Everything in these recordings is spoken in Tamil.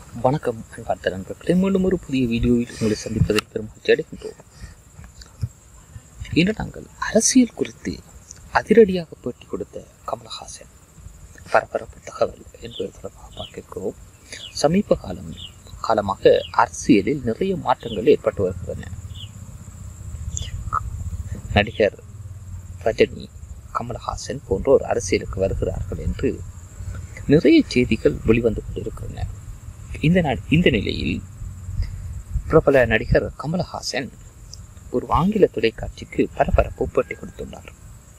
வணக்கம் அன்பார்ந்த நண்பர்களே மீண்டும் ஒரு புதிய வீடியோவில் உங்களை சந்திப்பதில் பெருமகிழ்ச்சி அடைகின்றோம் இன்று நாங்கள் அரசியல் குறித்து அதிரடியாக பேட்டி கொடுத்த கமலஹாசன் பரபரப்பு தகவல் என்பது தொடர்பாக பார்க்க இருக்கிறோம் சமீப காலம் காலமாக அரசியலில் நிறைய மாற்றங்கள் ஏற்பட்டு வருகின்றன நடிகர் ரஜினி கமலஹாசன் போன்றோர் அரசியலுக்கு வருகிறார்கள் என்று நிறைய செய்திகள் வெளிவந்து கொண்டிருக்கின்றன இந்த நா- இந்த நிலையில் பிரபல நடிகர் கமலஹாசன் ஒரு ஆங்கில தொலைக்காட்சிக்கு பரபரப்பு பேட்டி கொடுத்துள்ளார்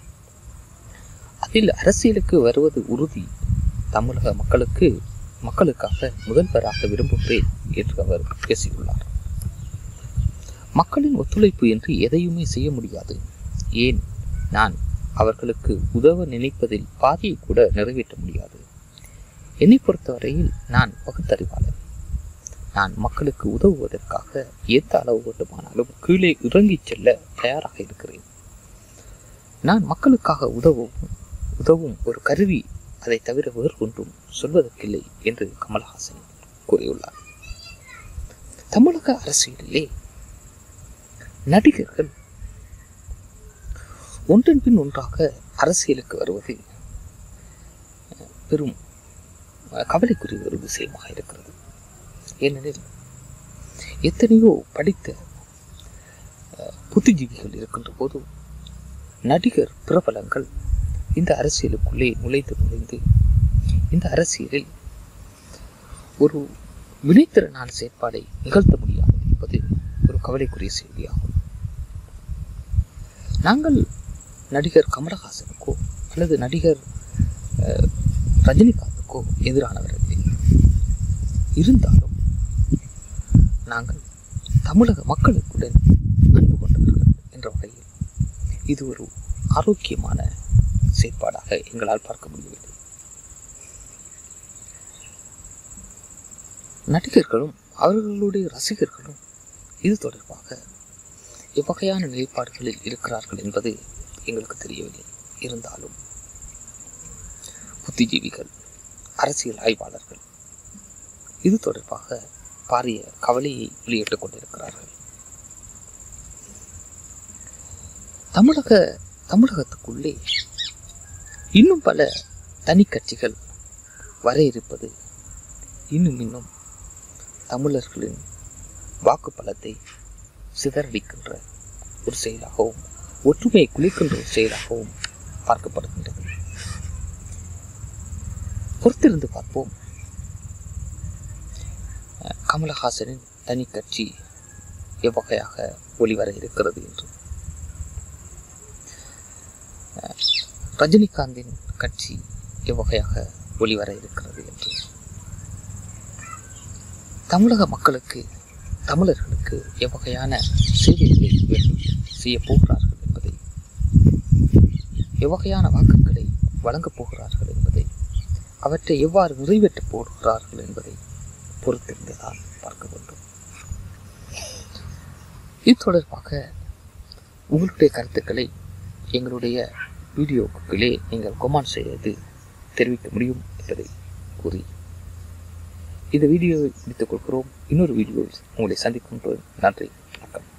அதில் அரசியலுக்கு வருவது உறுதி தமிழக மக்களுக்கு மக்களுக்காக முதல்வராக விரும்புகிறேன் என்று அவர் பேசியுள்ளார் மக்களின் ஒத்துழைப்பு என்று எதையுமே செய்ய முடியாது ஏன் நான் அவர்களுக்கு உதவ நினைப்பதில் பாதியை கூட நிறைவேற்ற முடியாது என்னை பொறுத்தவரையில் நான் பகுத்தறிவாளன் நான் மக்களுக்கு உதவுவதற்காக எந்த அளவு வேண்டுமானாலும் கீழே இறங்கிச் செல்ல தயாராக இருக்கிறேன் நான் மக்களுக்காக உதவும் உதவும் ஒரு கருவி அதை தவிர வேறு ஒன்றும் சொல்வதற்கில்லை என்று கமல்ஹாசன் கூறியுள்ளார் தமிழக அரசியலிலே நடிகர்கள் ஒன்றன் பின் ஒன்றாக அரசியலுக்கு வருவது அஹ், பெரும் அஹ், கவலைக்குரிய ஒரு விஷயமாக இருக்கிறது ஏனெனில் எத்தனையோ படித்த அஹ், புத்திஜீவிகள் இருக்கின்ற போது நடிகர் பிரபலங்கள் இந்த அரசியலுக்குள்ளே நுழைந்து நுழைந்து இந்த அரசியலில் ஒரு வினைத்திறனான செயற்பாடை நிகழ்த்த முடியாது என்பது ஒரு கவலைக்குரிய செய்தியாகும் நாங்கள் நடிகர் கமலஹாசனுக்கோ அல்லது நடிகர் அஹ், ரஜினிகாந்துக்கோ எதிரானவர்கள் இல்லை. இருந்தாலும் நாங்கள் தமிழக மக்களுக்குடன் அன்பு கொண்டவர்கள் என்ற வகையில் இது ஒரு ஆரோக்கியமான செயற்பாடாக எங்களால் பார்க்க முடியவில்லை நடிகர்களும் அவர்களுடைய ரசிகர்களும் இது தொடர்பாக எவ்வகையான நிலைப்பாடுகளில் இருக்கிறார்கள் என்பது எங்களுக்கு தெரியவில்லை இருந்தாலும் புத்திஜீவிகள் அரசியல் ஆய்வாளர்கள் இது தொடர்பாக பாரிய கவலையை வெளியிட்டுக் கொண்டிருக்கிறார்கள் தமிழக தமிழகத்துக்குள்ளே இன்னும் பல தனி கட்சிகள் வர இருப்பது இன்னும் இன்னும் தமிழர்களின் வாக்கு பலத்தை சிதறடிக்கின்ற ஒரு செயலாகவும் ஒற்றுமையை குளிக்கின்ற ஒரு செயலாகவும் பார்க்கப்படுகின்றது பொறுத்திருந்து பார்ப்போம் அஹ், கமலஹாசனின் தனி கட்சி எவ்வகையாக ஒளிவர இருக்கிறது என்று அஹ், ரஜினிகாந்தின் கட்சி எவ்வகையாக ஒளிவர இருக்கிறது என்று தமிழக மக்களுக்கு தமிழர்களுக்கு எவ்வகையான சேவைகளை இவர்கள் செய்ய போகிறார்கள் என்பதை எவ்வகையான வாக்குகளை வழங்கப் போகிறார்கள் என்பதை அவற்றை எவ்வாறு நிறைவேற்றப் போகிறார்கள் என்பதை பொறுத்திருந்துதான் பார்க்க வேண்டும் இது தொடர்பாக உங்களுடைய கருத்துக்களை எங்களுடைய வீடியோக்குள்ளே நீங்கள் கொமெண்ட் செய்து தெரிவிக்க முடியும் என்பதை கூறி இந்த வீடியோவை முடித்துக் கொள்கிறோம் இன்னொரு வீடியோவில் உங்களை சந்திக்கின்றோம் நன்றி வணக்கம்